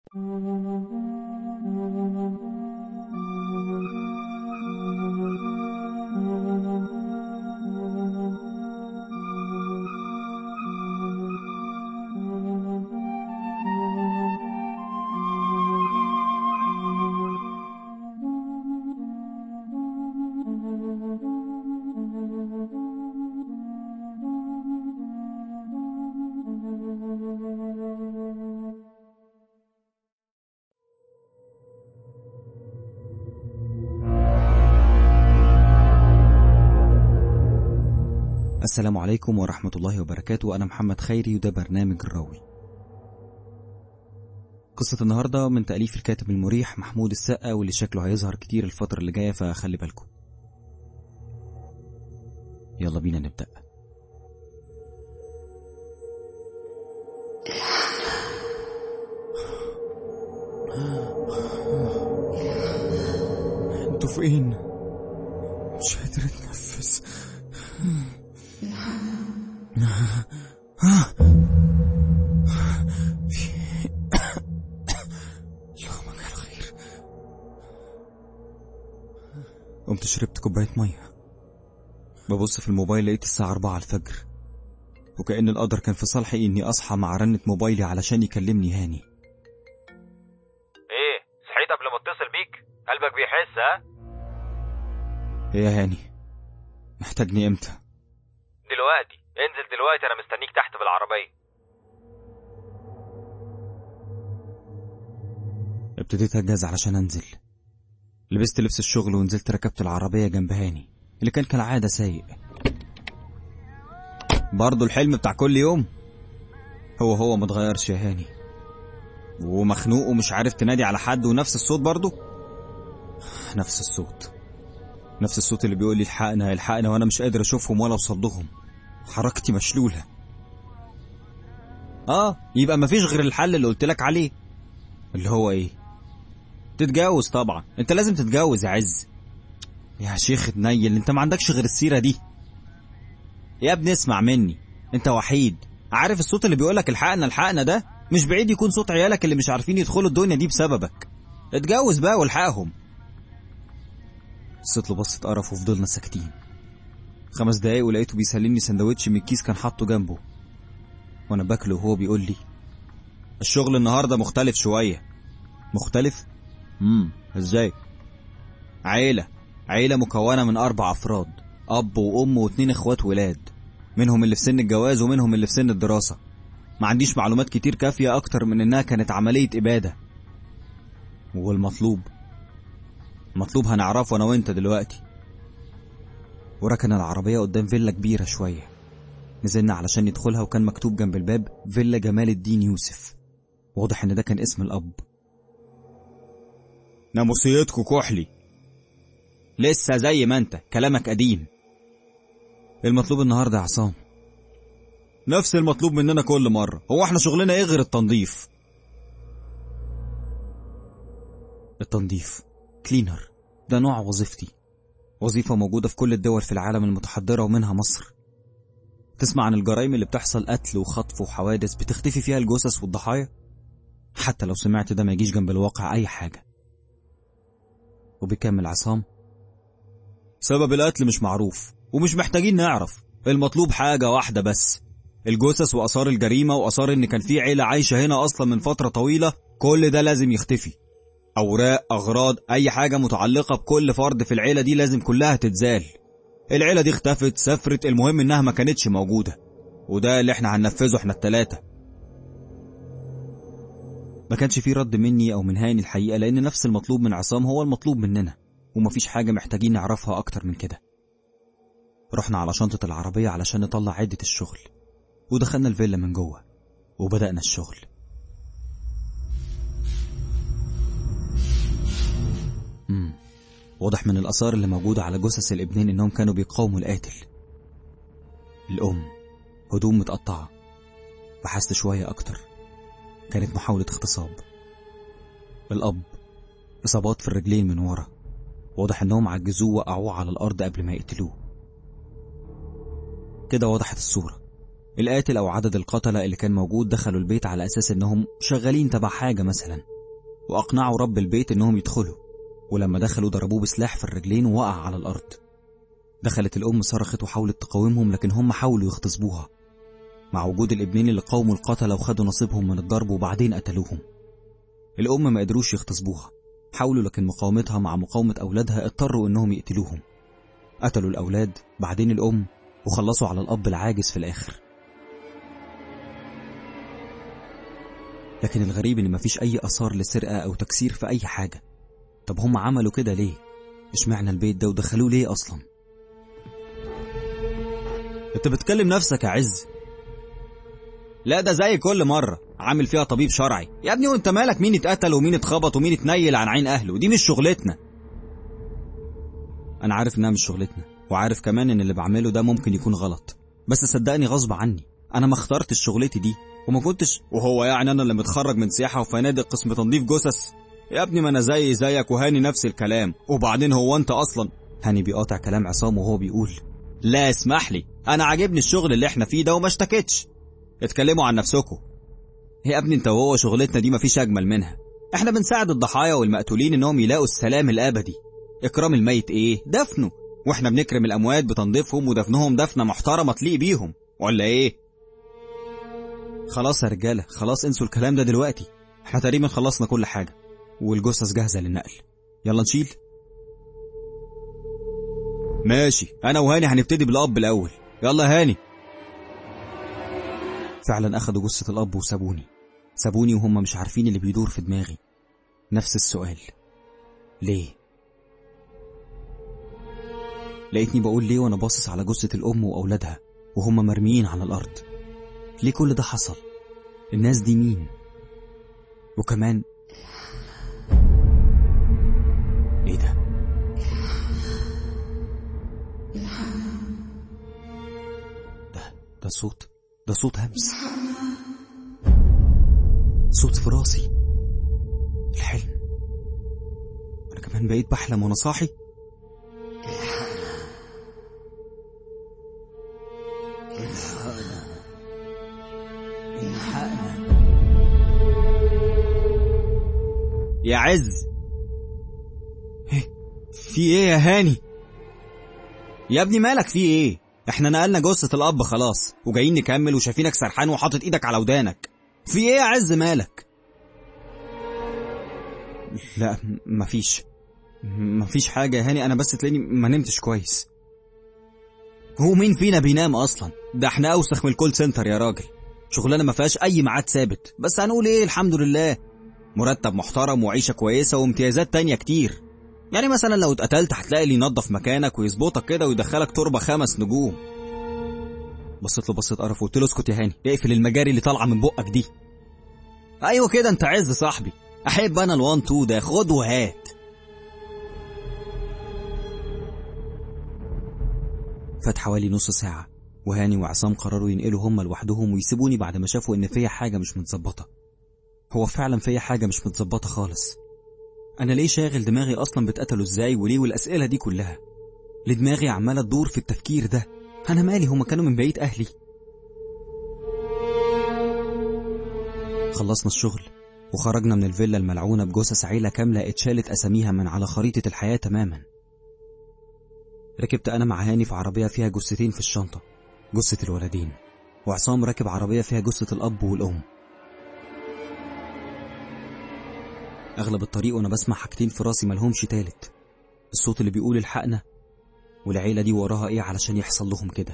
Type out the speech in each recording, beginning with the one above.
السلام عليكم ورحمة الله وبركاته أنا محمد خيري وده برنامج الراوي قصة النهاردة من تأليف الكاتب المريح محمود السقا واللي شكله هيظهر كتير الفترة اللي جاية فخلي بالكم يلا بينا نبدأ انتوا فين؟ مش قادر اتنفس اللهم اجعل خير قمت شربت كوباية مية ببص في الموبايل لقيت الساعة أربعة الفجر وكأن القدر كان في صالحي إني أصحى مع رنة موبايلي علشان يكلمني هاني ايه صحيت قبل ما اتصل بيك قلبك بيحس ها إيه يا هاني محتاجني إمتى دلوقتي انزل دلوقتي انا مستنيك تحت بالعربيه ابتديت أجهز علشان أنزل لبست لبس الشغل ونزلت ركبت العربية جنب هاني اللي كان كالعادة سايق برضه الحلم بتاع كل يوم هو هو متغيرش يا هاني ومخنوق ومش عارف تنادي على حد ونفس الصوت برضه نفس الصوت نفس الصوت اللي بيقول لي الحقنا الحقنا وانا مش قادر اشوفهم ولا اوصل لهم حركتي مشلوله اه يبقى مفيش غير الحل اللي قلت لك عليه اللي هو ايه تتجوز طبعا انت لازم تتجوز يا عز يا شيخ تنيل انت ما عندكش غير السيره دي يا ابني اسمع مني انت وحيد عارف الصوت اللي بيقولك الحقنا الحقنا ده مش بعيد يكون صوت عيالك اللي مش عارفين يدخلوا الدنيا دي بسببك اتجوز بقى والحقهم بصيت له بصة قرف وفضلنا ساكتين خمس دقايق ولقيته بيسلمني سندوتش من الكيس كان حاطه جنبه وانا باكله وهو بيقول لي الشغل النهارده مختلف شويه مختلف امم ازاي عيله عيله مكونه من اربع افراد اب وام واتنين اخوات ولاد منهم اللي في سن الجواز ومنهم اللي في سن الدراسه ما عنديش معلومات كتير كافيه اكتر من انها كانت عمليه اباده والمطلوب مطلوب هنعرفه انا وانت دلوقتي وركن العربية قدام فيلا كبيرة شوية نزلنا علشان ندخلها وكان مكتوب جنب الباب فيلا جمال الدين يوسف واضح ان ده كان اسم الاب ناموسيتكو كحلي لسه زي ما انت كلامك قديم المطلوب النهارده يا عصام نفس المطلوب مننا كل مرة هو احنا شغلنا ايه غير التنظيف التنظيف كلينر ده نوع وظيفتي وظيفة موجودة في كل الدول في العالم المتحضرة ومنها مصر تسمع عن الجرائم اللي بتحصل قتل وخطف وحوادث بتختفي فيها الجثث والضحايا حتى لو سمعت ده ما يجيش جنب الواقع أي حاجة وبيكمل عصام سبب القتل مش معروف ومش محتاجين نعرف المطلوب حاجة واحدة بس الجثث وآثار الجريمة وآثار إن كان في عيلة عايشة هنا أصلا من فترة طويلة كل ده لازم يختفي أوراق أغراض أي حاجة متعلقة بكل فرد في العيلة دي لازم كلها تتزال العيلة دي اختفت سافرت المهم إنها ما كانتش موجودة وده اللي احنا هننفذه احنا التلاتة ما كانش في رد مني أو من هاني الحقيقة لأن نفس المطلوب من عصام هو المطلوب مننا ومفيش حاجة محتاجين نعرفها أكتر من كده رحنا على شنطة العربية علشان نطلع عدة الشغل ودخلنا الفيلا من جوه وبدأنا الشغل مم. واضح من الآثار اللي موجودة على جثث الابنين إنهم كانوا بيقاوموا القاتل الأم هدوم متقطعة بحثت شوية أكتر كانت محاولة اغتصاب الأب إصابات في الرجلين من ورا واضح إنهم عجزوه وقعوه على الأرض قبل ما يقتلوه كده وضحت الصورة القاتل أو عدد القتلة اللي كان موجود دخلوا البيت على أساس إنهم شغالين تبع حاجة مثلا وأقنعوا رب البيت إنهم يدخلوا ولما دخلوا ضربوه بسلاح في الرجلين ووقع على الأرض دخلت الأم صرخت وحاولت تقاومهم لكن هم حاولوا يغتصبوها مع وجود الابنين اللي قاوموا القتلة وخدوا نصيبهم من الضرب وبعدين قتلوهم الأم ما قدروش يغتصبوها حاولوا لكن مقاومتها مع مقاومة أولادها اضطروا إنهم يقتلوهم قتلوا الأولاد بعدين الأم وخلصوا على الأب العاجز في الآخر لكن الغريب إن مفيش أي آثار لسرقة أو تكسير في أي حاجة طب هم عملوا كده ليه؟ اشمعنى البيت ده ودخلوه ليه أصلا؟ انت بتكلم نفسك يا عز لا ده زي كل مرة عامل فيها طبيب شرعي يا ابني وانت مالك مين اتقتل ومين اتخبط ومين اتنيل عن عين اهله دي مش شغلتنا انا عارف انها مش شغلتنا وعارف كمان ان اللي بعمله ده ممكن يكون غلط بس صدقني غصب عني انا ما اخترتش شغلتي دي وما كنتش وهو يعني انا اللي متخرج من سياحة وفنادق قسم تنظيف جثث يا ابني ما انا زي زيك وهاني نفس الكلام وبعدين هو انت اصلا هاني بيقاطع كلام عصام وهو بيقول لا اسمح لي انا عاجبني الشغل اللي احنا فيه ده وما اشتكتش اتكلموا عن نفسكم يا ابني انت وهو شغلتنا دي مفيش اجمل منها احنا بنساعد الضحايا والمقتولين انهم يلاقوا السلام الابدي اكرام الميت ايه دفنه واحنا بنكرم الاموات بتنظيفهم ودفنهم دفنه محترمه تليق بيهم ولا ايه خلاص يا رجاله خلاص انسوا الكلام ده دلوقتي احنا تقريبا خلصنا كل حاجه والجثث جاهزه للنقل يلا نشيل ماشي انا وهاني هنبتدي بالاب الاول يلا هاني فعلا اخدوا جثة الاب وسابوني سابوني وهم مش عارفين اللي بيدور في دماغي نفس السؤال ليه لقيتني بقول ليه وانا باصص على جثة الام واولادها وهم مرميين على الارض ليه كل ده حصل الناس دي مين وكمان ايه ده ده ده صوت ده صوت همس صوت في راسي الحلم انا كمان بقيت بحلم وانا صاحي يا عز ايه في ايه يا هاني يا ابني مالك في ايه احنا نقلنا جثة الاب خلاص وجايين نكمل وشايفينك سرحان وحاطط ايدك على ودانك في ايه يا عز مالك لا م- مفيش مفيش حاجة يا هاني انا بس تلاقيني ما نمتش كويس هو مين فينا بينام اصلا ده احنا اوسخ من الكول سنتر يا راجل شغلانه ما فيهاش اي ميعاد ثابت بس هنقول ايه الحمد لله مرتب محترم وعيشه كويسه وامتيازات تانية كتير يعني مثلا لو اتقتلت هتلاقي اللي ينظف مكانك ويظبطك كده ويدخلك تربه خمس نجوم بصيت له بصيت قرف وقلت له اسكت يا هاني اقفل المجاري اللي طالعه من بقك دي ايوه كده انت عز صاحبي احب انا الوان تو ده خد وهات فات حوالي نص ساعة وهاني وعصام قرروا ينقلوا هما لوحدهم ويسيبوني بعد ما شافوا إن فيا حاجة مش متظبطة هو فعلا فيا حاجة مش متظبطة خالص أنا ليه شاغل دماغي أصلا بتقتلوا إزاي وليه والأسئلة دي كلها ليه دماغي عمالة تدور في التفكير ده أنا مالي هما كانوا من بيت أهلي خلصنا الشغل وخرجنا من الفيلا الملعونة بجثث عيلة كاملة اتشالت أساميها من على خريطة الحياة تماما ركبت أنا مع هاني في عربية فيها جثتين في الشنطة جثة الولدين وعصام راكب عربية فيها جثة الأب والأم أغلب الطريق وأنا بسمع حاجتين في راسي ملهمش تالت الصوت اللي بيقول الحقنا والعيلة دي وراها إيه علشان يحصل لهم كده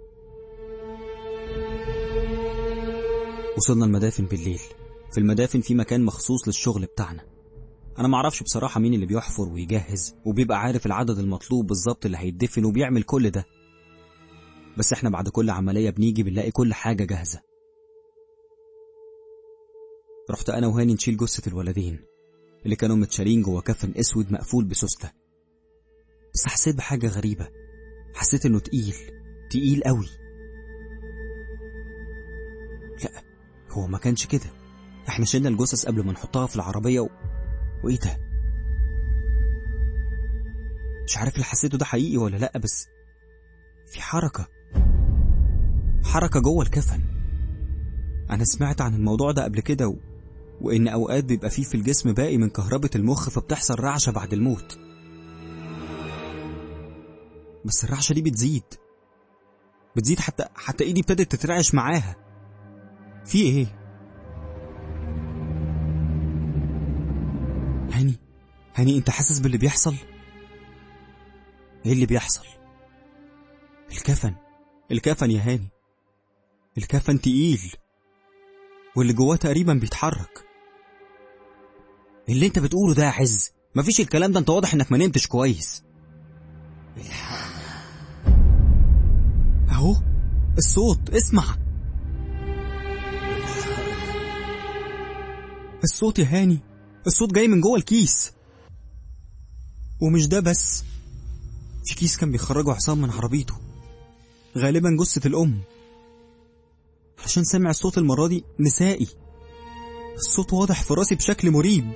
وصلنا المدافن بالليل في المدافن في مكان مخصوص للشغل بتاعنا انا معرفش بصراحة مين اللي بيحفر ويجهز وبيبقى عارف العدد المطلوب بالظبط اللي هيتدفن وبيعمل كل ده بس احنا بعد كل عملية بنيجي بنلاقي كل حاجة جاهزة رحت انا وهاني نشيل جثة الولدين اللي كانوا متشالين جوه كفن اسود مقفول بسوستة بس حسيت بحاجة غريبة حسيت انه تقيل تقيل قوي لا هو ما كانش كده احنا شلنا الجثث قبل ما نحطها في العربية و... وايه ده مش عارف اللي حسيته ده حقيقي ولا لا بس في حركة حركة جوه الكفن انا سمعت عن الموضوع ده قبل كده و... وإن أوقات بيبقى فيه في الجسم باقي من كهربة المخ فبتحصل رعشة بعد الموت بس الرعشة دي بتزيد بتزيد حتى حتى إيدي ابتدت تترعش معاها في إيه؟ هاني هاني أنت حاسس باللي بيحصل؟ إيه اللي بيحصل؟ الكفن الكفن يا هاني الكفن تقيل واللي جواه تقريبا بيتحرك اللي انت بتقوله ده يا عز مفيش الكلام ده انت واضح انك ما نمتش كويس اهو الصوت اسمع الصوت يا هاني الصوت جاي من جوه الكيس ومش ده بس في كيس كان بيخرجه عصام من عربيته غالبا جثة الأم علشان سامع الصوت المرة دي نسائي الصوت واضح في راسي بشكل مريب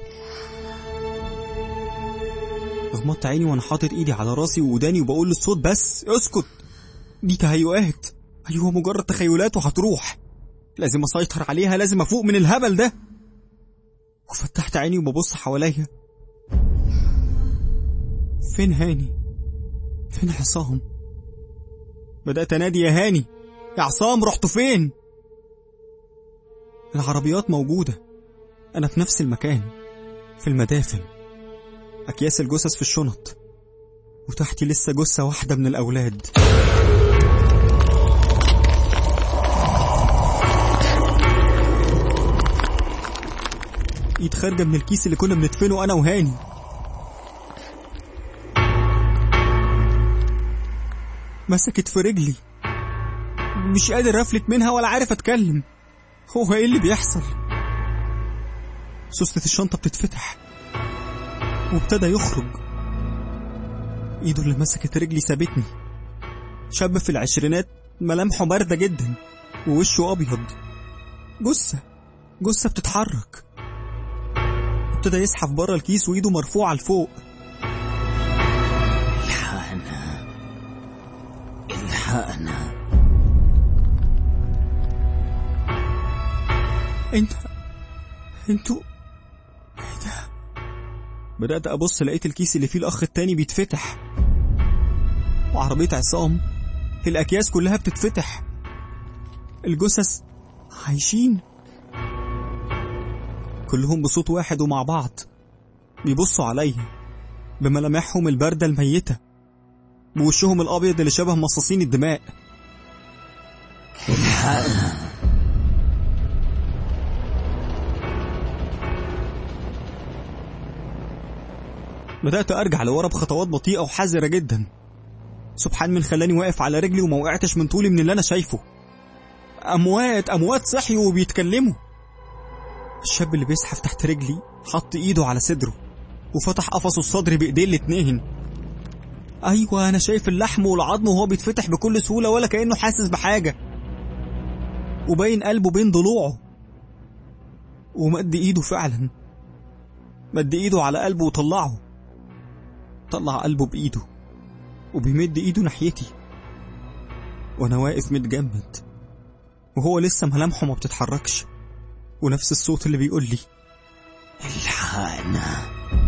غمضت عيني وانا حاطط ايدي على راسي ووداني وبقول للصوت بس اسكت دي تهيؤات ايوه مجرد تخيلات وهتروح لازم اسيطر عليها لازم افوق من الهبل ده وفتحت عيني وببص حواليا فين هاني فين عصام بدأت انادي يا هاني يا عصام رحتوا فين العربيات موجودة أنا في نفس المكان في المدافن أكياس الجثث في الشنط وتحتي لسه جثة واحدة من الأولاد ايد خارجة من الكيس اللي كنا بندفنه أنا وهاني مسكت في رجلي مش قادر أفلت منها ولا عارف أتكلم هو إيه اللي بيحصل سوستة الشنطة بتتفتح وابتدى يخرج ايده اللي مسكت رجلي سابتني شاب في العشرينات ملامحه باردة جدا ووشه أبيض جثة جثة بتتحرك ابتدى يزحف بره الكيس وإيده مرفوعة لفوق الحقنا الحقنا انت انتوا ايه ده بدأت أبص لقيت الكيس اللي فيه الأخ التاني بيتفتح وعربية عصام الأكياس كلها بتتفتح الجثث عايشين كلهم بصوت واحد ومع بعض بيبصوا عليا بملامحهم الباردة الميتة بوشهم الأبيض اللي شبه مصاصين الدماء الحقنا بدأت أرجع لورا بخطوات بطيئة وحذرة جدا سبحان من خلاني واقف على رجلي وما وقعتش من طولي من اللي أنا شايفه أموات أموات صحيوا وبيتكلموا الشاب اللي بيزحف تحت رجلي حط إيده على صدره وفتح قفصه الصدري بإيديه الاتنين أيوة أنا شايف اللحم والعظم وهو بيتفتح بكل سهولة ولا كأنه حاسس بحاجة وباين قلبه بين ضلوعه ومد إيده فعلا مد إيده على قلبه وطلعه طلع قلبه بإيده وبيمد إيده ناحيتي وأنا واقف متجمد وهو لسه ملامحه ما بتتحركش ونفس الصوت اللي بيقول لي الحقنا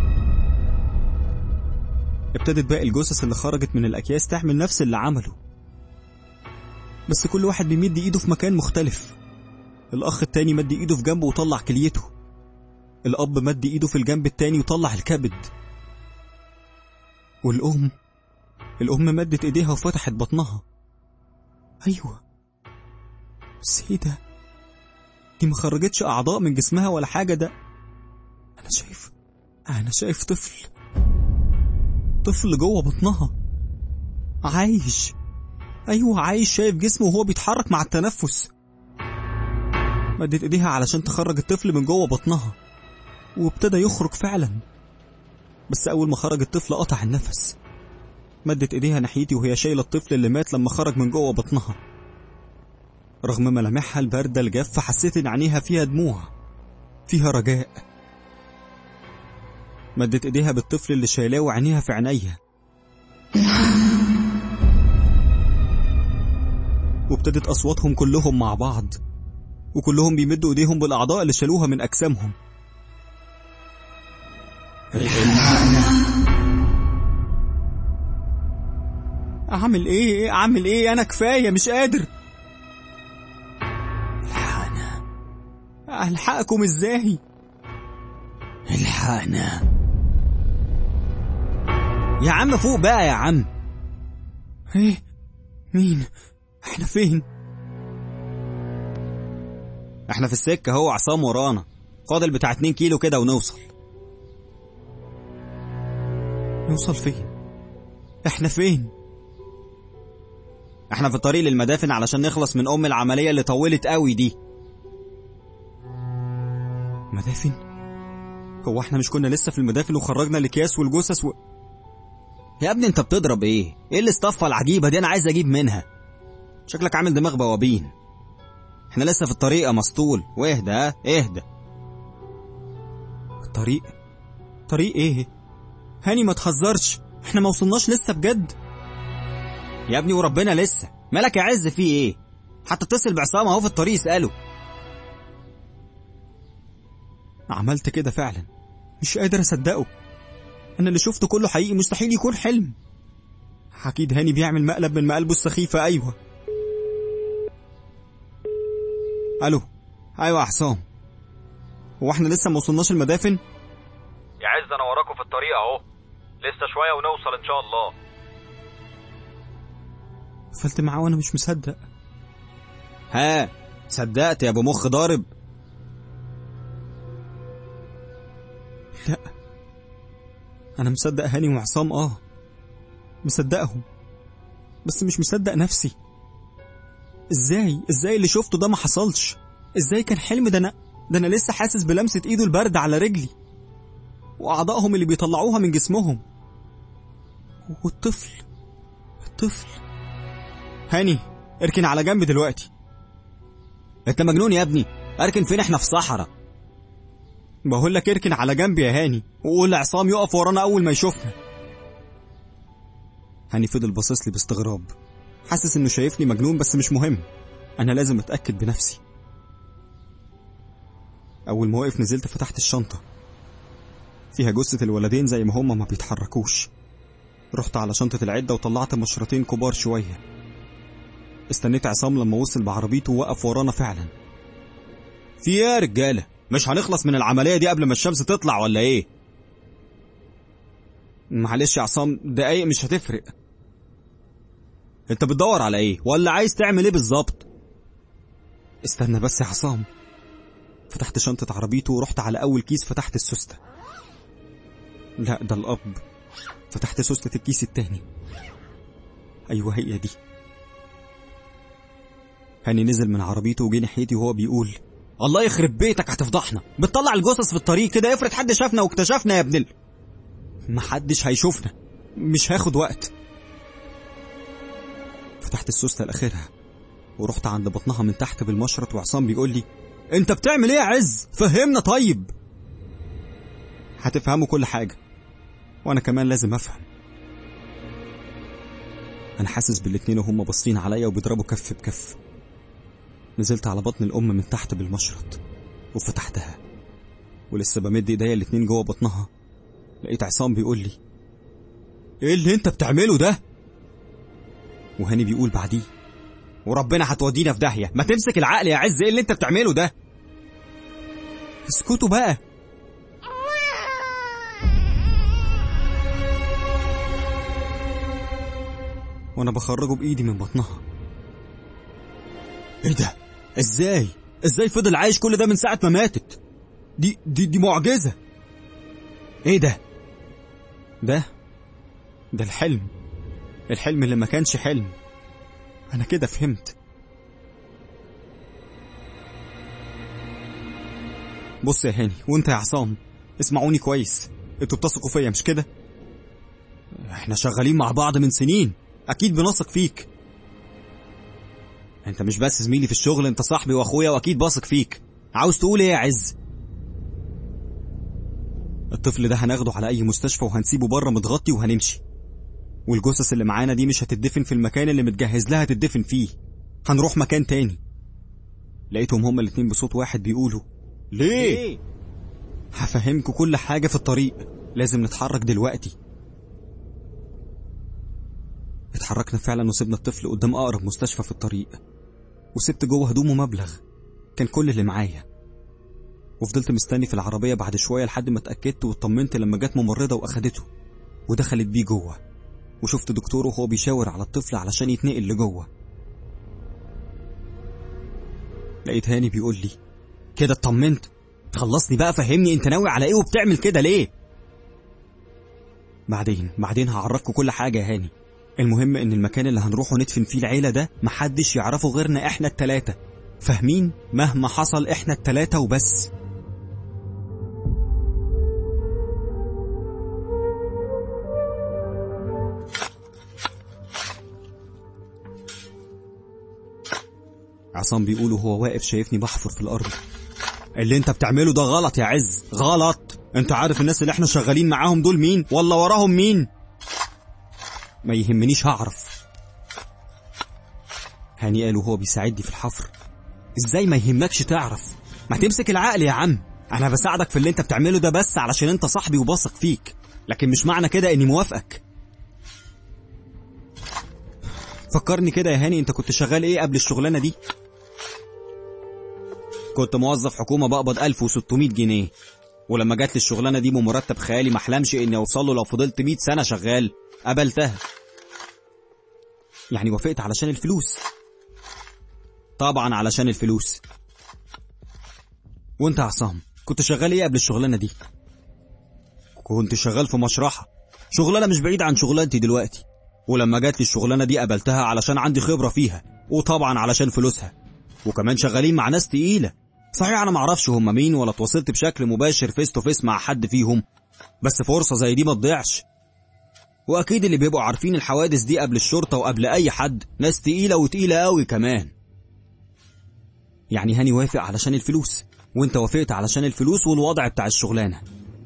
ابتدت باقي الجثث اللي خرجت من الأكياس تعمل نفس اللي عمله بس كل واحد بيمد إيده في مكان مختلف الأخ التاني مد إيده في جنبه وطلع كليته الأب مد إيده في الجنب التاني وطلع الكبد والأم الأم مدت إيديها وفتحت بطنها أيوة بس إيه ده؟ دي ما خرجتش أعضاء من جسمها ولا حاجة ده أنا شايف أنا شايف طفل طفل جوه بطنها عايش أيوة عايش شايف جسمه وهو بيتحرك مع التنفس مدت إيديها علشان تخرج الطفل من جوه بطنها وابتدى يخرج فعلا بس أول ما خرج الطفل قطع النفس مدت إيديها ناحيتي وهي شايلة الطفل اللي مات لما خرج من جوه بطنها رغم ملامحها الباردة الجافة حسيت إن عينيها فيها دموع فيها رجاء مدت إيديها بالطفل اللي شايلاه وعينيها في عينيا وابتدت أصواتهم كلهم مع بعض وكلهم بيمدوا ايديهم بالاعضاء اللي شالوها من اجسامهم اعمل ايه اعمل ايه انا كفايه مش قادر الحقنا الحقكم ازاي الحقنا يا عم فوق بقى يا عم ايه مين احنا فين احنا في السكه هو عصام ورانا فاضل بتاع 2 كيلو كده ونوصل نوصل فين احنا فين احنا في الطريق للمدافن علشان نخلص من ام العمليه اللي طولت قوي دي مدافن هو احنا مش كنا لسه في المدافن وخرجنا الاكياس والجثث و... يا ابني انت بتضرب ايه ايه الاصطفه العجيبه دي انا عايز اجيب منها شكلك عامل دماغ بوابين احنا لسه في الطريق يا مسطول واهدى ها اهدى الطريق طريق ايه هاني ما تهزرش احنا ما وصلناش لسه بجد يا ابني وربنا لسه مالك يا عز فيه ايه حتى اتصل بعصام اهو في الطريق اساله عملت كده فعلا مش قادر اصدقه انا اللي شفته كله حقيقي مستحيل يكون حلم اكيد هاني بيعمل مقلب من مقالبه السخيفه ايوه الو ايوه يا حسام هو احنا لسه ما وصلناش المدافن يا عز انا وراكم في الطريق اهو لسه شويه ونوصل ان شاء الله قفلت معاه وانا مش مصدق ها صدقت يا ابو مخ ضارب لا انا مصدق هاني وعصام اه مصدقهم بس مش مصدق نفسي ازاي ازاي اللي شفته ده ما حصلش ازاي كان حلم ده انا ده انا لسه حاسس بلمسه ايده البارده على رجلي واعضائهم اللي بيطلعوها من جسمهم والطفل الطفل هاني اركن على جنب دلوقتي انت مجنون يا ابني اركن فين احنا في صحراء بقول لك اركن على جنب يا هاني وقول لعصام يقف ورانا اول ما يشوفنا هاني فضل باصص لي باستغراب حاسس انه شايفني مجنون بس مش مهم انا لازم اتاكد بنفسي اول ما وقف نزلت فتحت الشنطه فيها جثه الولدين زي ما هما ما بيتحركوش رحت على شنطه العده وطلعت مشرطين كبار شويه استنيت عصام لما وصل بعربيته ووقف ورانا فعلا في ايه يا رجاله مش هنخلص من العمليه دي قبل ما الشمس تطلع ولا ايه معلش يا عصام دقايق مش هتفرق انت بتدور على ايه ولا عايز تعمل ايه بالظبط استنى بس يا عصام فتحت شنطة عربيته ورحت على أول كيس فتحت السوستة لا ده الأب فتحت سوستة الكيس التاني أيوة هي دي هاني نزل من عربيته وجه ناحيتي وهو بيقول الله يخرب بيتك هتفضحنا بتطلع الجثث في الطريق كده افرض حد شافنا واكتشفنا يا ابن ال... محدش هيشوفنا مش هاخد وقت فتحت السوستة لآخرها ورحت عند بطنها من تحت بالمشرط وعصام بيقول لي انت بتعمل ايه يا عز فهمنا طيب هتفهموا كل حاجة وانا كمان لازم افهم انا حاسس بالاتنين وهم باصين عليا وبيضربوا كف بكف نزلت على بطن الام من تحت بالمشرط وفتحتها ولسه بمد ايديا الاتنين جوه بطنها لقيت عصام بيقول لي ايه اللي انت بتعمله ده وهاني بيقول بعديه وربنا هتودينا في داهيه ما تمسك العقل يا عز ايه اللي انت بتعمله ده اسكتوا بقى وانا بخرجه بايدي من بطنها ايه ده ازاي ازاي فضل عايش كل ده من ساعه ما ماتت دي دي دي معجزه ايه ده ده ده الحلم الحلم اللي ما كانش حلم انا كده فهمت بص يا هاني وانت يا عصام اسمعوني كويس انتوا بتثقوا فيا مش كده احنا شغالين مع بعض من سنين اكيد بنثق فيك انت مش بس زميلي في الشغل انت صاحبي واخويا واكيد باثق فيك عاوز تقول ايه يا عز الطفل ده هناخده على اي مستشفى وهنسيبه بره متغطي وهنمشي والجثث اللي معانا دي مش هتدفن في المكان اللي متجهز لها تدفن فيه هنروح مكان تاني لقيتهم هما الاتنين بصوت واحد بيقولوا ليه؟ هفهمكوا كل حاجة في الطريق لازم نتحرك دلوقتي اتحركنا فعلا وسبنا الطفل قدام أقرب مستشفى في الطريق وسبت جوه هدومه مبلغ كان كل اللي معايا وفضلت مستني في العربية بعد شوية لحد ما اتأكدت واطمنت لما جت ممرضة وأخدته ودخلت بيه جوه وشفت دكتور وهو بيشاور على الطفل علشان يتنقل لجوه لقيت هاني بيقول لي كده اطمنت خلصني بقى فهمني انت ناوي على ايه وبتعمل كده ليه بعدين بعدين هعرفكوا كل حاجة يا هاني المهم ان المكان اللي هنروحه ندفن فيه العيلة ده محدش يعرفه غيرنا احنا التلاتة فاهمين مهما حصل احنا التلاتة وبس عصام بيقول وهو واقف شايفني بحفر في الارض اللي انت بتعمله ده غلط يا عز غلط انت عارف الناس اللي احنا شغالين معاهم دول مين ولا وراهم مين ما يهمنيش هعرف هاني قال وهو بيساعدني في الحفر ازاي ما يهمكش تعرف ما تمسك العقل يا عم انا بساعدك في اللي انت بتعمله ده بس علشان انت صاحبي وبثق فيك لكن مش معنى كده اني موافقك فكرني كده يا هاني انت كنت شغال ايه قبل الشغلانه دي كنت موظف حكومه بقبض 1600 جنيه ولما جات لي الشغلانه دي بمرتب خيالي ما احلمش اني اوصل له لو فضلت 100 سنه شغال قبلتها يعني وافقت علشان الفلوس طبعا علشان الفلوس وانت يا عصام كنت شغال ايه قبل الشغلانه دي كنت شغال في مشرحه شغلانه مش بعيده عن شغلانتي دلوقتي ولما جات لي الشغلانه دي قبلتها علشان عندي خبره فيها وطبعا علشان فلوسها وكمان شغالين مع ناس تقيله صحيح انا معرفش هم مين ولا اتواصلت بشكل مباشر فيس تو فيس مع حد فيهم بس فرصه زي دي ما تضيعش واكيد اللي بيبقوا عارفين الحوادث دي قبل الشرطه وقبل اي حد ناس تقيله وتقيله قوي كمان يعني هاني وافق علشان الفلوس وانت وافقت علشان الفلوس والوضع بتاع الشغلانه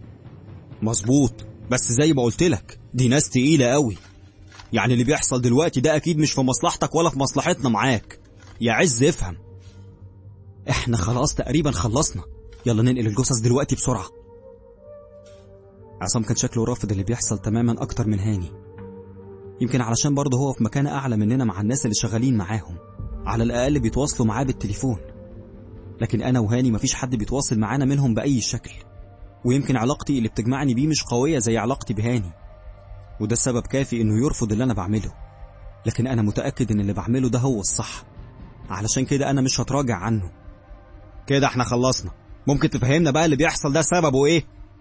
مظبوط بس زي ما قلت لك دي ناس تقيله قوي يعني اللي بيحصل دلوقتي ده اكيد مش في مصلحتك ولا في مصلحتنا معاك يا عز افهم احنا خلاص تقريبا خلصنا يلا ننقل الجثث دلوقتي بسرعه عصام كان شكله رافض اللي بيحصل تماما اكتر من هاني يمكن علشان برضه هو في مكانة اعلى مننا مع الناس اللي شغالين معاهم على الاقل بيتواصلوا معاه بالتليفون لكن انا وهاني مفيش حد بيتواصل معانا منهم باي شكل ويمكن علاقتي اللي بتجمعني بيه مش قويه زي علاقتي بهاني وده سبب كافي انه يرفض اللي انا بعمله لكن انا متاكد ان اللي بعمله ده هو الصح علشان كده انا مش هتراجع عنه كده احنا خلصنا ممكن تفهمنا بقى اللي بيحصل ده سببه ايه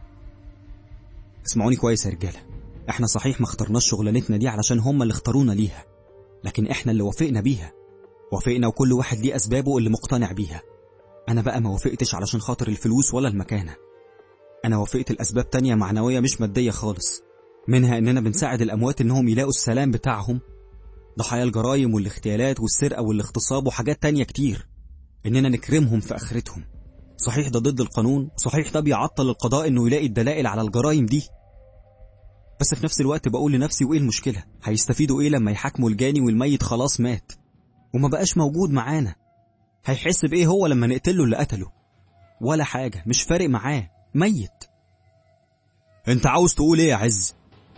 اسمعوني كويس يا رجاله احنا صحيح ما اخترناش شغلانتنا دي علشان هم اللي اختارونا ليها لكن احنا اللي وافقنا بيها وافقنا وكل واحد ليه اسبابه اللي مقتنع بيها انا بقى ما وافقتش علشان خاطر الفلوس ولا المكانه انا وافقت الاسباب تانية معنويه مش ماديه خالص منها اننا بنساعد الاموات انهم يلاقوا السلام بتاعهم ضحايا الجرائم والاغتيالات والسرقه والاغتصاب وحاجات تانية كتير اننا نكرمهم في اخرتهم صحيح ده ضد القانون صحيح ده بيعطل القضاء انه يلاقي الدلائل على الجرائم دي بس في نفس الوقت بقول لنفسي وايه المشكله هيستفيدوا ايه لما يحاكموا الجاني والميت خلاص مات وما بقاش موجود معانا هيحس بايه هو لما نقتله اللي قتله ولا حاجه مش فارق معاه ميت انت عاوز تقول ايه يا عز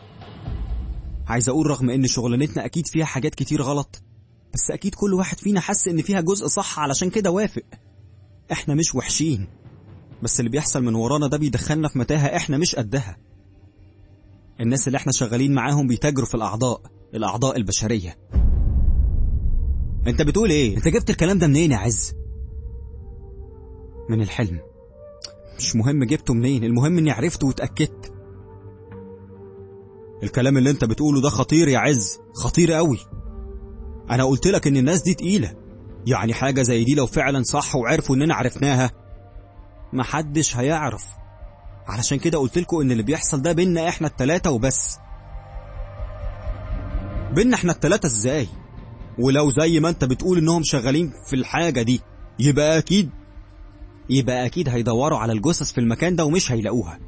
عايز اقول رغم ان شغلانتنا اكيد فيها حاجات كتير غلط بس اكيد كل واحد فينا حس ان فيها جزء صح علشان كده وافق احنا مش وحشين بس اللي بيحصل من ورانا ده بيدخلنا في متاهة احنا مش قدها الناس اللي احنا شغالين معاهم بيتاجروا في الاعضاء الاعضاء البشرية انت بتقول ايه انت جبت الكلام ده منين يا عز من الحلم مش مهم جبته منين المهم اني عرفته واتأكدت الكلام اللي انت بتقوله ده خطير يا عز خطير قوي انا قلت لك ان الناس دي تقيلة يعني حاجة زي دي لو فعلا صح وعرفوا اننا عرفناها محدش هيعرف علشان كده قلت لكم ان اللي بيحصل ده بينا احنا التلاتة وبس بينا احنا التلاتة ازاي ولو زي ما انت بتقول انهم شغالين في الحاجة دي يبقى اكيد يبقى اكيد هيدوروا على الجثث في المكان ده ومش هيلاقوها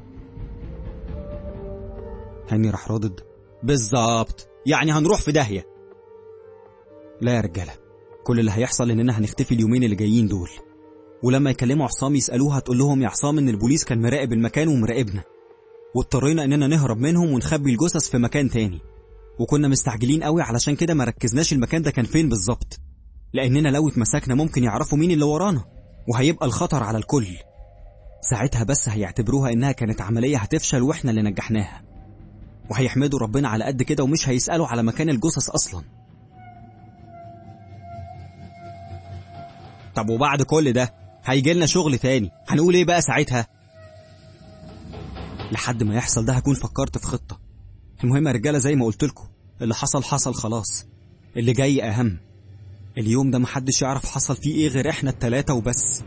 هاني راح رادد بالظبط يعني هنروح في داهية لا يا رجالة كل اللي هيحصل اننا هنختفي اليومين اللي جايين دول ولما يكلموا عصام يسألوها تقول لهم يا عصام إن البوليس كان مراقب المكان ومراقبنا واضطرينا إننا نهرب منهم ونخبي الجثث في مكان تاني وكنا مستعجلين قوي علشان كده ما ركزناش المكان ده كان فين بالظبط لأننا لو اتمسكنا ممكن يعرفوا مين اللي ورانا وهيبقى الخطر على الكل ساعتها بس هيعتبروها إنها كانت عملية هتفشل وإحنا اللي نجحناها وهيحمدوا ربنا على قد كده ومش هيسألوا على مكان الجثث أصلا طب وبعد كل ده هيجي لنا شغل تاني هنقول ايه بقى ساعتها لحد ما يحصل ده هكون فكرت في خطة المهم يا رجالة زي ما قلت لكم اللي حصل حصل خلاص اللي جاي أهم اليوم ده محدش يعرف حصل فيه ايه غير احنا التلاتة وبس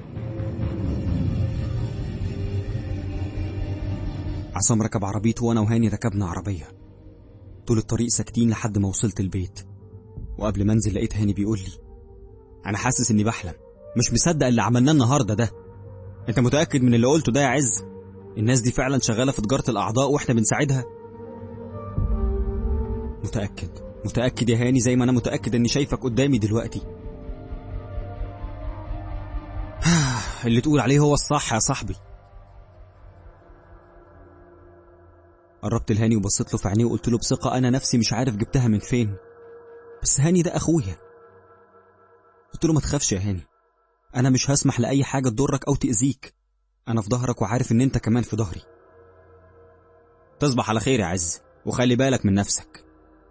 عصام ركب عربيته وانا وهاني ركبنا عربية طول الطريق ساكتين لحد ما وصلت البيت وقبل ما انزل لقيت هاني بيقول لي انا حاسس اني بحلم مش مصدق اللي عملناه النهارده ده انت متاكد من اللي قلته ده يا عز الناس دي فعلا شغاله في تجاره الاعضاء واحنا بنساعدها متاكد متاكد يا هاني زي ما انا متاكد اني شايفك قدامي دلوقتي اللي تقول عليه هو الصح يا صاحبي قربت لهاني وبصيت له في عينيه وقلت له بثقه انا نفسي مش عارف جبتها من فين بس هاني ده اخويا قلت له ما تخافش يا هاني انا مش هسمح لاي حاجه تضرك او تاذيك انا في ظهرك وعارف ان انت كمان في ظهري تصبح على خير يا عز وخلي بالك من نفسك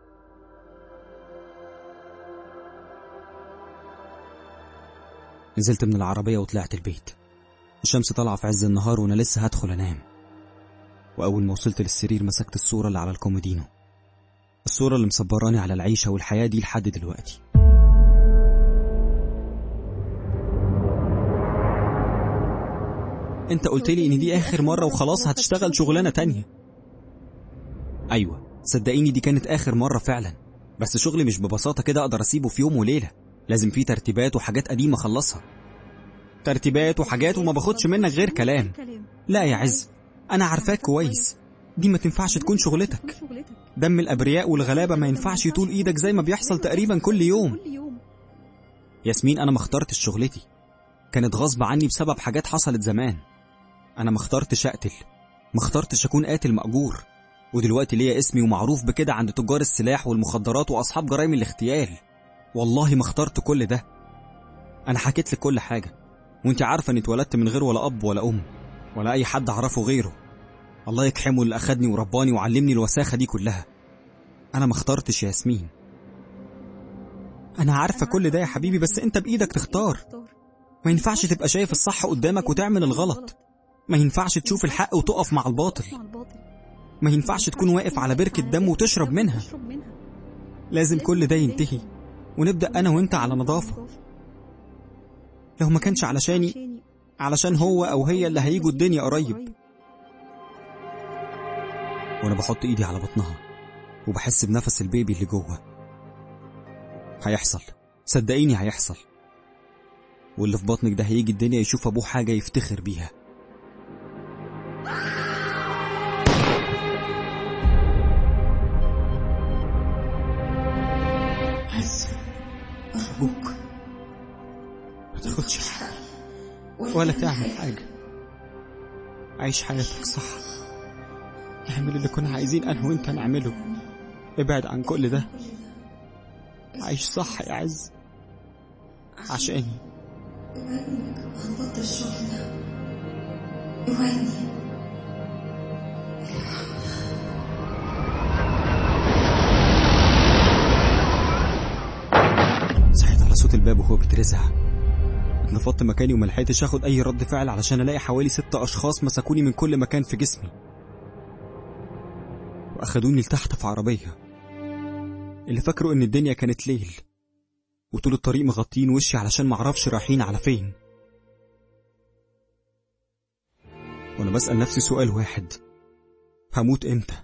نزلت من العربية وطلعت البيت الشمس طالعة في عز النهار وأنا لسه هدخل أنام وأول ما وصلت للسرير مسكت الصورة اللي على الكومودينو الصورة اللي مصبراني على العيشة والحياة دي لحد دلوقتي انت قلت لي ان دي اخر مرة وخلاص هتشتغل شغلانة تانية ايوه صدقيني دي كانت اخر مرة فعلا بس شغلي مش ببساطة كده اقدر اسيبه في يوم وليلة لازم فيه ترتيبات وحاجات قديمة اخلصها ترتيبات وحاجات وما باخدش منك غير كلام لا يا عز انا عارفاك كويس دي ما تنفعش تكون شغلتك دم الابرياء والغلابة ما ينفعش يطول ايدك زي ما بيحصل تقريبا كل يوم ياسمين انا ما اخترتش شغلتي كانت غصب عني بسبب حاجات حصلت زمان انا ما اخترتش اقتل ما اخترتش اكون قاتل مأجور ودلوقتي ليا اسمي ومعروف بكده عند تجار السلاح والمخدرات واصحاب جرائم الاغتيال والله ما اخترت كل ده انا حكيت لك كل حاجه وانت عارفه اني اتولدت من غير ولا اب ولا ام ولا اي حد اعرفه غيره الله يكحمه اللي اخدني ورباني وعلمني الوساخه دي كلها انا ما اخترتش يا ياسمين انا عارفه كل ده يا حبيبي بس انت بايدك تختار ما ينفعش تبقى شايف الصح قدامك وتعمل الغلط ما ينفعش تشوف الحق وتقف مع الباطل ما ينفعش تكون واقف على بركة دم وتشرب منها لازم كل ده ينتهي ونبدأ أنا وإنت على نظافة لو ما كانش علشاني علشان هو أو هي اللي هيجوا الدنيا قريب وأنا بحط إيدي على بطنها وبحس بنفس البيبي اللي جوه هيحصل صدقيني هيحصل واللي في بطنك ده هيجي الدنيا يشوف أبوه حاجة يفتخر بيها عز أرجوك ما تاخدش حاجة ولا تعمل حاجة عيش حياتك صح اعمل اللي كنا عايزين أنا وأنت نعمله ابعد عن كل ده عيش صح يا عز عشاني هنبطل الشغل ده اوعدني صحيت على صوت الباب وهو بيترزع اتنفضت مكاني وما لحقتش اخد اي رد فعل علشان الاقي حوالي ست اشخاص مسكوني من كل مكان في جسمي واخدوني لتحت في عربيه اللي فاكره ان الدنيا كانت ليل وطول الطريق مغطين وشي علشان معرفش رايحين على فين وانا بسأل نفسي سؤال واحد هموت امتى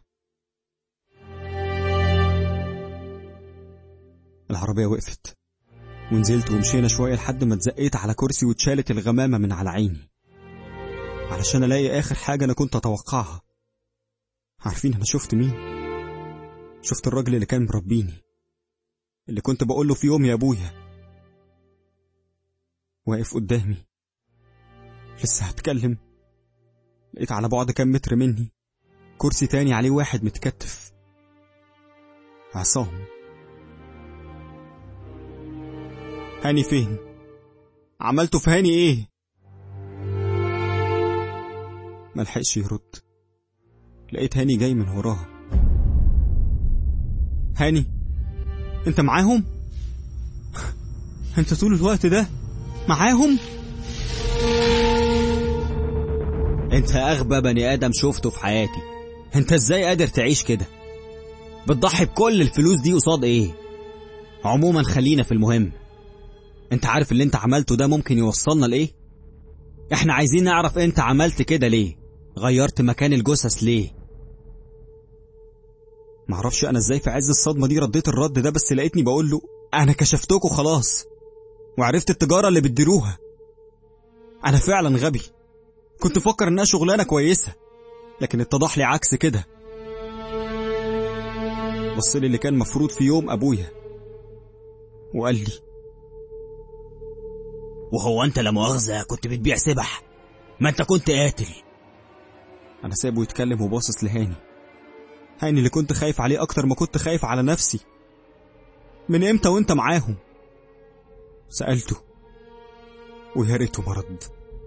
العربية وقفت ونزلت ومشينا شوية لحد ما اتزقيت على كرسي واتشالت الغمامة من على عيني علشان الاقي اخر حاجة انا كنت اتوقعها عارفين انا شفت مين شفت الراجل اللي كان مربيني اللي كنت بقوله في يوم يا ابويا واقف قدامي لسه هتكلم لقيت على بعد كام متر مني كرسي تاني عليه واحد متكتف عصام هاني فين عملته في هاني ايه ملحقش يرد لقيت هاني جاي من وراه هاني انت معاهم انت طول الوقت ده معاهم انت اغبى بني ادم شفته في حياتي انت ازاي قادر تعيش كده بتضحي بكل الفلوس دي قصاد ايه عموما خلينا في المهم انت عارف اللي انت عملته ده ممكن يوصلنا لايه احنا عايزين نعرف انت عملت كده ليه غيرت مكان الجثث ليه معرفش انا ازاي في عز الصدمه دي رديت الرد ده بس لقيتني بقول له انا كشفتكوا خلاص وعرفت التجاره اللي بتديروها انا فعلا غبي كنت مفكر انها شغلانه كويسه لكن اتضح لي عكس كده بص لي اللي كان مفروض في يوم ابويا وقال لي وهو انت لا مؤاخذة كنت بتبيع سبح ما انت كنت قاتل انا سايبه يتكلم وباصص لهاني هاني اللي كنت خايف عليه اكتر ما كنت خايف على نفسي من امتى وانت معاهم سألته ويا ريته ما رد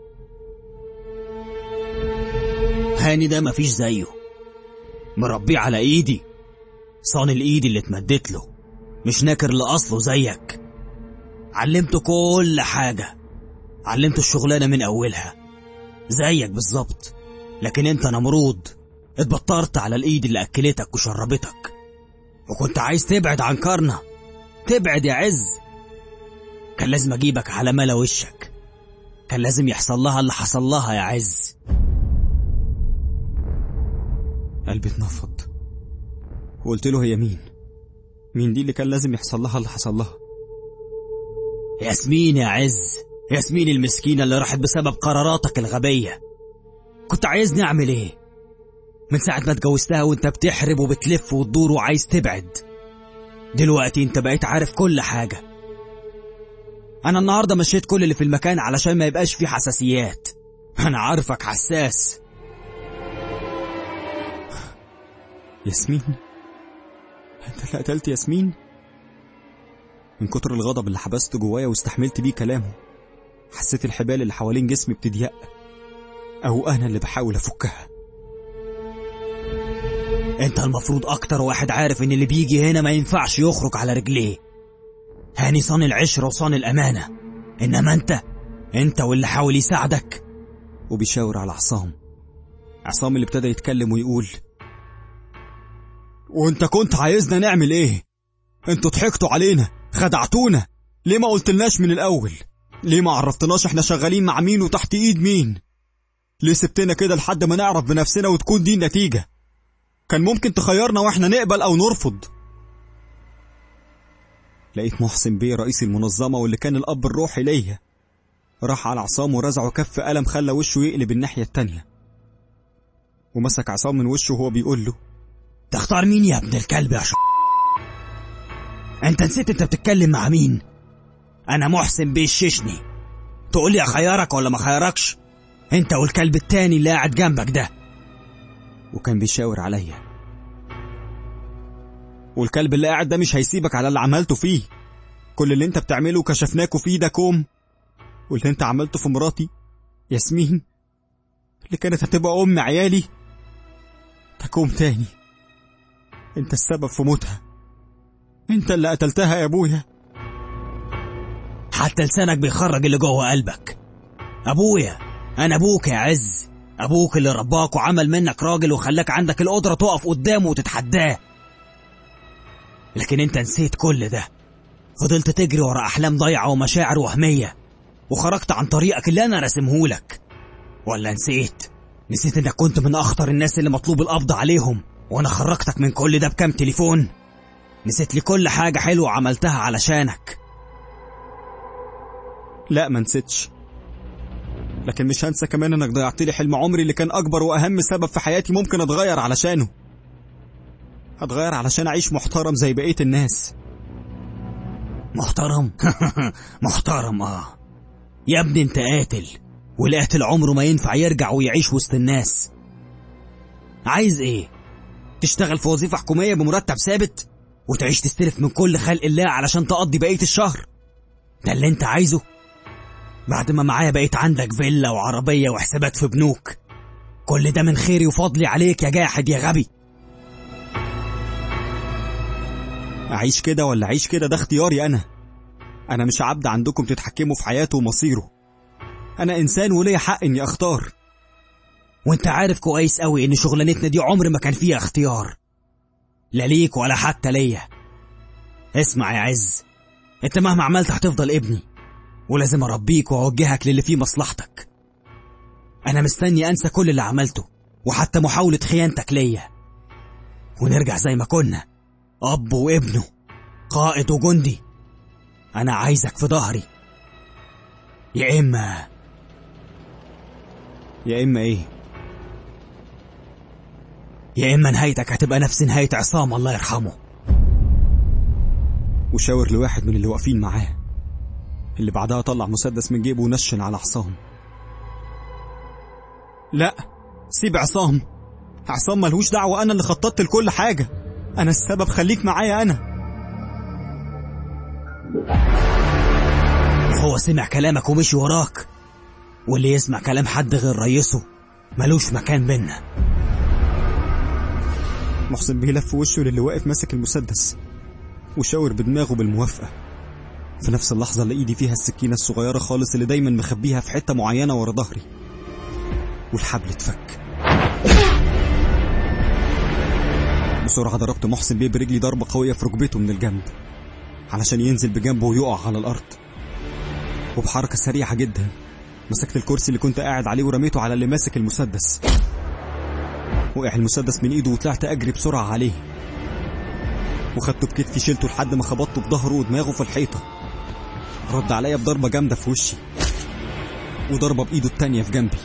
هاني ده مفيش زيه مربيه على ايدي صان الايد اللي اتمدت له مش ناكر لأصله زيك علمته كل حاجة علمته الشغلانة من أولها زيك بالظبط لكن انت نمرود اتبطرت على الايد اللي اكلتك وشربتك وكنت عايز تبعد عن كارنا تبعد يا عز كان لازم اجيبك على ملا وشك كان لازم يحصل لها اللي حصل لها يا عز قلبي اتنفض وقلت له هي مين مين دي اللي كان لازم يحصل لها اللي حصل لها ياسمين يا عز ياسمين المسكينة اللي راحت بسبب قراراتك الغبية كنت عايزني اعمل ايه من ساعة ما اتجوزتها وانت بتحرب وبتلف وتدور وعايز تبعد دلوقتي انت بقيت عارف كل حاجة انا النهاردة مشيت كل اللي في المكان علشان ما يبقاش فيه حساسيات انا عارفك حساس ياسمين انت اللي قتلت ياسمين من كتر الغضب اللي حبسته جوايا واستحملت بيه كلامه حسيت الحبال اللي حوالين جسمي بتضيق او انا اللي بحاول افكها انت المفروض اكتر واحد عارف ان اللي بيجي هنا ما ينفعش يخرج على رجليه هاني صان العشرة وصان الامانة انما انت انت واللي حاول يساعدك وبيشاور على عصام عصام اللي ابتدى يتكلم ويقول وانت كنت عايزنا نعمل ايه انتوا ضحكتوا علينا خدعتونا ليه ما قلتلناش من الاول ليه ما عرفتناش احنا شغالين مع مين وتحت ايد مين ليه سبتنا كده لحد ما نعرف بنفسنا وتكون دي النتيجة كان ممكن تخيرنا واحنا نقبل او نرفض لقيت محسن بيه رئيس المنظمة واللي كان الأب الروحي ليا راح على عصام ورزعه كف قلم خلى وشه يقلب الناحية التانية ومسك عصام من وشه وهو بيقول له تختار مين يا ابن الكلب يا ش... انت نسيت انت بتتكلم مع مين انا محسن بيه الششني تقول لي اخيرك ولا ما خيركش انت والكلب التاني اللي قاعد جنبك ده وكان بيشاور عليا والكلب اللي قاعد ده مش هيسيبك على اللي عملته فيه كل اللي انت بتعمله كشفناكوا فيه ده كوم واللي انت عملته في مراتي ياسمين اللي كانت هتبقى ام عيالي ده كوم تاني انت السبب في موتها انت اللي قتلتها يا ابويا حتى لسانك بيخرج اللي جوه قلبك ابويا انا ابوك يا عز ابوك اللي رباك وعمل منك راجل وخلاك عندك القدرة تقف قدامه وتتحداه لكن انت نسيت كل ده فضلت تجري ورا احلام ضايعة ومشاعر وهمية وخرجت عن طريقك اللي انا راسمهولك ولا نسيت نسيت انك كنت من اخطر الناس اللي مطلوب القبض عليهم وانا خرجتك من كل ده بكام تليفون نسيت لي كل حاجة حلوة عملتها علشانك لا ما نسيتش لكن مش هنسى كمان انك ضيعت لي حلم عمري اللي كان اكبر واهم سبب في حياتي ممكن اتغير علشانه هتغير علشان اعيش محترم زي بقية الناس محترم محترم اه يا ابني انت قاتل والقاتل عمره ما ينفع يرجع ويعيش وسط الناس عايز ايه تشتغل في وظيفة حكومية بمرتب ثابت وتعيش تستلف من كل خلق الله علشان تقضي بقية الشهر ده اللي انت عايزه بعد ما معايا بقيت عندك فيلا وعربية وحسابات في بنوك كل ده من خيري وفضلي عليك يا جاحد يا غبي أعيش كده ولا أعيش كده ده اختياري أنا أنا مش عبد عندكم تتحكموا في حياته ومصيره أنا إنسان وليا حق إني أختار وانت عارف كويس قوي ان شغلانتنا دي عمر ما كان فيها اختيار لا ليك ولا حتى ليا اسمع يا عز انت مهما عملت هتفضل ابني ولازم اربيك واوجهك للي فيه مصلحتك انا مستني انسى كل اللي عملته وحتى محاولة خيانتك ليا ونرجع زي ما كنا اب وابنه قائد وجندي انا عايزك في ظهري يا اما يا إما إيه يا اما نهايتك هتبقى نفس نهاية عصام الله يرحمه وشاور لواحد من اللي واقفين معاه اللي بعدها طلع مسدس من جيبه ونشن على عصام لا سيب عصام عصام ملهوش دعوة أنا اللي خططت لكل حاجة أنا السبب خليك معايا أنا هو سمع كلامك ومشي وراك واللي يسمع كلام حد غير رئيسه ملوش مكان بينا محسن بيه لف وشه للي واقف ماسك المسدس وشاور بدماغه بالموافقة في نفس اللحظة اللي ايدي فيها السكينة الصغيرة خالص اللي دايما مخبيها في حتة معينة ورا ظهري والحبل اتفك بسرعة ضربت محسن بيه برجلي ضربة قوية في ركبته من الجنب علشان ينزل بجنبه ويقع على الأرض وبحركة سريعة جدا مسكت الكرسي اللي كنت قاعد عليه ورميته على اللي ماسك المسدس وقع المسدس من ايده وطلعت اجري بسرعة عليه وخدته بكتفي شلته لحد ما خبطته بظهره ودماغه في الحيطة رد عليا بضربة جامدة في وشي وضربة بإيده التانية في جنبي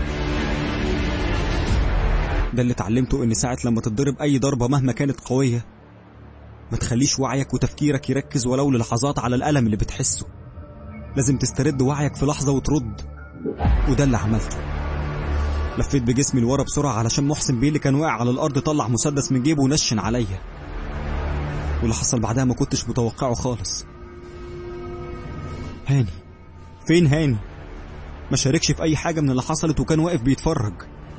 ده اللي اتعلمته ان ساعة لما تتضرب اي ضربة مهما كانت قوية ما تخليش وعيك وتفكيرك يركز ولو للحظات على الألم اللي بتحسه لازم تسترد وعيك في لحظة وترد وده اللي عملته لفيت بجسمي لورا بسرعة علشان محسن بيه اللي كان واقع على الأرض طلع مسدس من جيبه ونشن عليا واللي حصل بعدها ما كنتش متوقعه خالص هاني فين هاني ما شاركش في أي حاجة من اللي حصلت وكان واقف بيتفرج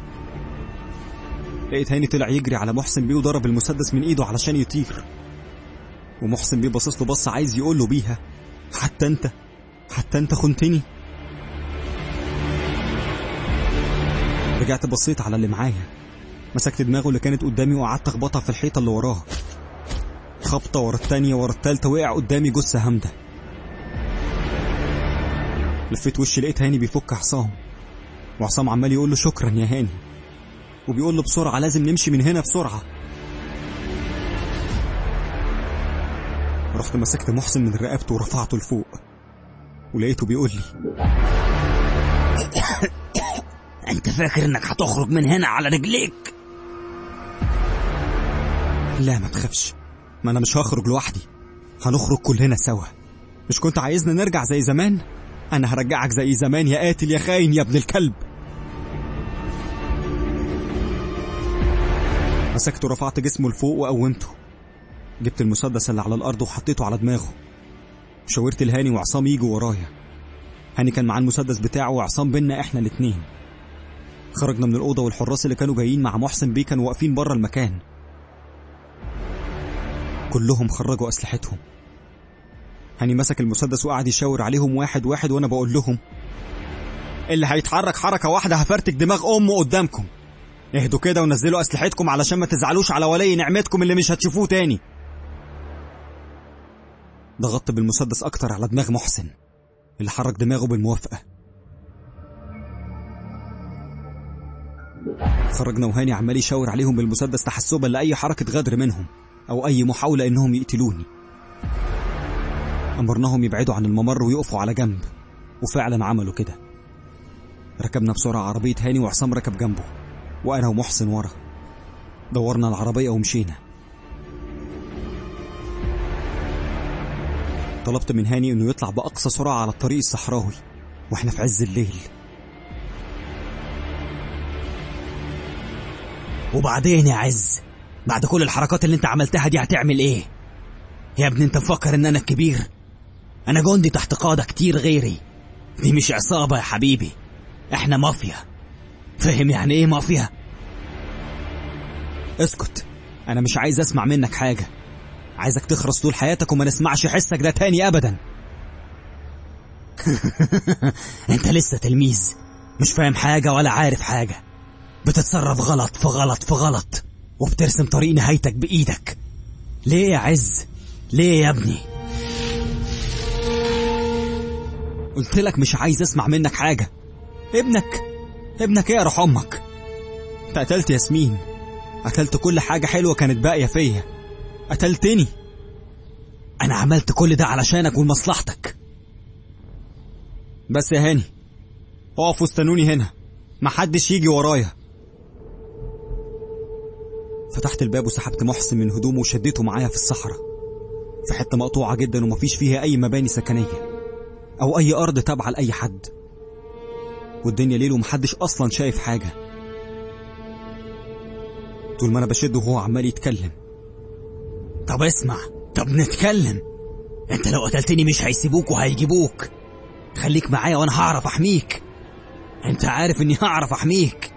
لقيت هاني طلع يجري على محسن بيه وضرب المسدس من ايده علشان يطير ومحسن بيه باصص له بص عايز يقول له بيها حتى انت حتى انت خنتني رجعت بصيت على اللي معايا مسكت دماغه اللي كانت قدامي وقعدت اخبطها في الحيطه اللي وراه خبطه ورا التانية ورا التالتة وقع قدامي جثه هامده لفيت وشي لقيت هاني بيفك عصام وعصام عمال يقول له شكرا يا هاني وبيقول له بسرعه لازم نمشي من هنا بسرعه رحت مسكت محسن من رقبته ورفعته لفوق ولقيته بيقول لي انت فاكر انك هتخرج من هنا على رجليك لا ما تخافش ما انا مش هخرج لوحدي هنخرج كلنا سوا مش كنت عايزنا نرجع زي زمان انا هرجعك زي زمان يا قاتل يا خاين يا ابن الكلب مسكته ورفعت جسمه لفوق وقومته جبت المسدس اللي على الارض وحطيته على دماغه وشاورت لهاني وعصام يجوا ورايا هاني كان معاه المسدس بتاعه وعصام بينا احنا الاتنين خرجنا من الأوضة والحراس اللي كانوا جايين مع محسن بيه كانوا واقفين بره المكان كلهم خرجوا أسلحتهم هاني مسك المسدس وقعد يشاور عليهم واحد واحد وأنا بقول لهم اللي هيتحرك حركة واحدة هفرتك دماغ أمه قدامكم اهدوا كده ونزلوا أسلحتكم علشان ما تزعلوش على ولي نعمتكم اللي مش هتشوفوه تاني ضغطت بالمسدس أكتر على دماغ محسن اللي حرك دماغه بالموافقة خرجنا وهاني عمال يشاور عليهم بالمسدس تحسبا لأي حركة غدر منهم أو أي محاولة إنهم يقتلوني أمرناهم يبعدوا عن الممر ويقفوا على جنب وفعلا عملوا كده ركبنا بسرعة عربية هاني وعصام ركب جنبه وأنا ومحسن ورا دورنا العربية ومشينا طلبت من هاني إنه يطلع بأقصى سرعة على الطريق الصحراوي وإحنا في عز الليل وبعدين يا عز بعد كل الحركات اللي انت عملتها دي هتعمل ايه يا ابني انت مفكر ان انا الكبير انا جندي تحت قادة كتير غيري دي مش عصابة يا حبيبي احنا مافيا فاهم يعني ايه مافيا اسكت انا مش عايز اسمع منك حاجة عايزك تخرس طول حياتك وما نسمعش حسك ده تاني ابدا انت لسه تلميذ مش فاهم حاجة ولا عارف حاجة بتتصرف غلط في غلط في غلط وبترسم طريق نهايتك بإيدك ليه يا عز ليه يا ابني قلت لك مش عايز اسمع منك حاجة ابنك ابنك ايه يا روح امك انت قتلت ياسمين قتلت كل حاجة حلوة كانت باقية فيا قتلتني انا عملت كل ده علشانك ولمصلحتك بس يا هاني اقفوا استنوني هنا محدش يجي ورايا فتحت الباب وسحبت محسن من هدومه وشديته معايا في الصحراء في حتة مقطوعة جدا ومفيش فيها أي مباني سكنية أو أي أرض تابعة لأي حد والدنيا ليل ومحدش أصلا شايف حاجة طول ما أنا بشد وهو عمال يتكلم طب اسمع طب نتكلم انت لو قتلتني مش هيسيبوك وهيجيبوك خليك معايا وانا هعرف احميك انت عارف اني هعرف احميك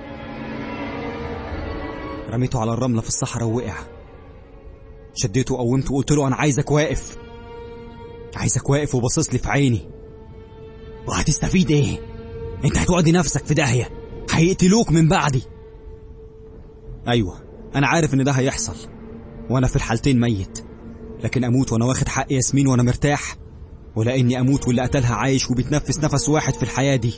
رميته على الرملة في الصحراء ووقع شديته وقومته وقلت له أنا عايزك واقف عايزك واقف وباصص لي في عيني وهتستفيد ايه انت هتودي نفسك في داهية هيقتلوك من بعدي أيوة أنا عارف إن ده هيحصل وأنا في الحالتين ميت لكن أموت وأنا واخد حق ياسمين وأنا مرتاح ولا إني أموت واللي قتلها عايش وبيتنفس نفس واحد في الحياة دي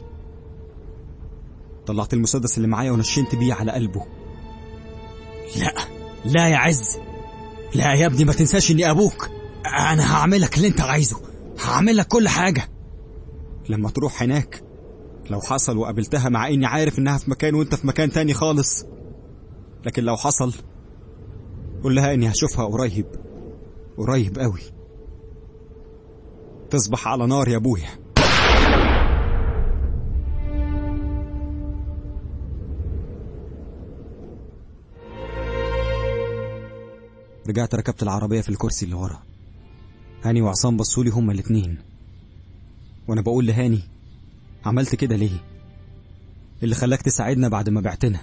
طلعت المسدس اللي معايا ونشنت بيه على قلبه لا لا يا عز لا يا ابني ما تنساش اني ابوك انا هعملك اللي انت عايزه هعملك كل حاجة لما تروح هناك لو حصل وقابلتها مع اني عارف انها في مكان وانت في مكان تاني خالص لكن لو حصل قول لها اني هشوفها قريب قريب قوي تصبح على نار يا ابويا رجعت ركبت العربية في الكرسي اللي ورا هاني وعصام بصولي هما الاتنين وانا بقول لهاني عملت كده ليه اللي خلاك تساعدنا بعد ما بعتنا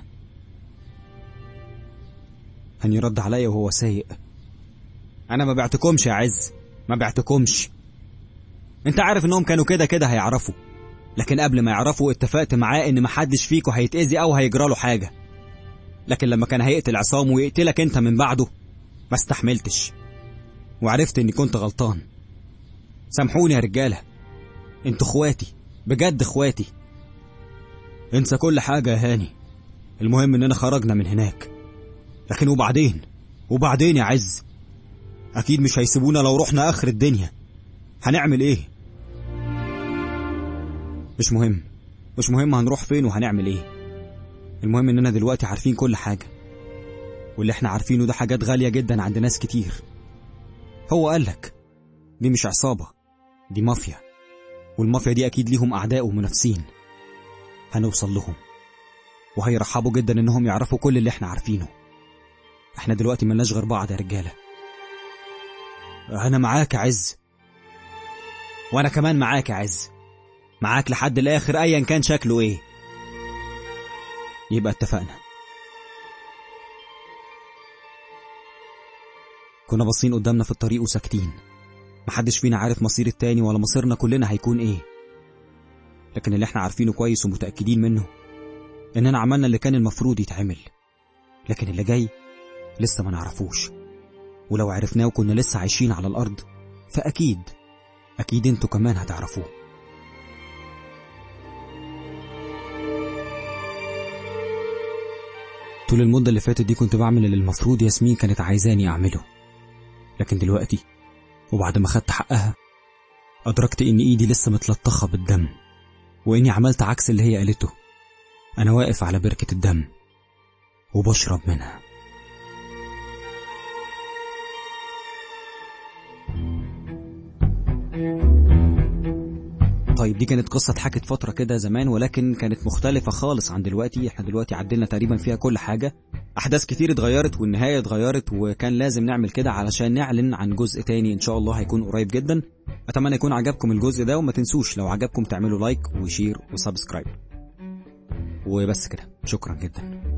هاني رد عليا وهو سايق انا ما بعتكمش يا عز ما بعتكمش انت عارف انهم كانوا كده كده هيعرفوا لكن قبل ما يعرفوا اتفقت معاه ان محدش فيكم هيتأذي او هيجرى له حاجة لكن لما كان هيقتل عصام ويقتلك انت من بعده ما استحملتش وعرفت اني كنت غلطان سامحوني يا رجالة انتوا اخواتي بجد اخواتي انسى كل حاجة يا هاني المهم اننا خرجنا من هناك لكن وبعدين وبعدين يا عز اكيد مش هيسيبونا لو رحنا اخر الدنيا هنعمل ايه مش مهم مش مهم هنروح فين وهنعمل ايه المهم اننا دلوقتي عارفين كل حاجة واللي احنا عارفينه ده حاجات غالية جدا عند ناس كتير هو قالك دي مش عصابة دي مافيا والمافيا دي أكيد ليهم أعداء ومنافسين هنوصل لهم وهيرحبوا جدا إنهم يعرفوا كل اللي احنا عارفينه احنا دلوقتي ملناش غير بعض يا رجالة أنا معاك يا عز وأنا كمان معاك يا عز معاك لحد الآخر أيا كان شكله إيه يبقى اتفقنا كنا باصين قدامنا في الطريق وساكتين محدش فينا عارف مصير التاني ولا مصيرنا كلنا هيكون ايه لكن اللي احنا عارفينه كويس ومتأكدين منه اننا عملنا اللي كان المفروض يتعمل لكن اللي جاي لسه ما نعرفوش ولو عرفناه وكنا لسه عايشين على الأرض فأكيد أكيد انتوا كمان هتعرفوه طول المدة اللي فاتت دي كنت بعمل اللي المفروض ياسمين كانت عايزاني أعمله لكن دلوقتي وبعد ما خدت حقها أدركت إن إيدي لسه متلطخة بالدم وإني عملت عكس اللي هي قالته أنا واقف على بركة الدم وبشرب منها طيب طيب دي كانت قصة اتحكت فترة كده زمان ولكن كانت مختلفة خالص عن دلوقتي احنا دلوقتي عدلنا تقريبا فيها كل حاجة أحداث كتير اتغيرت والنهاية اتغيرت وكان لازم نعمل كده علشان نعلن عن جزء تاني إن شاء الله هيكون قريب جدا أتمنى يكون عجبكم الجزء ده وما تنسوش لو عجبكم تعملوا لايك وشير وسبسكرايب وبس كده شكرا جدا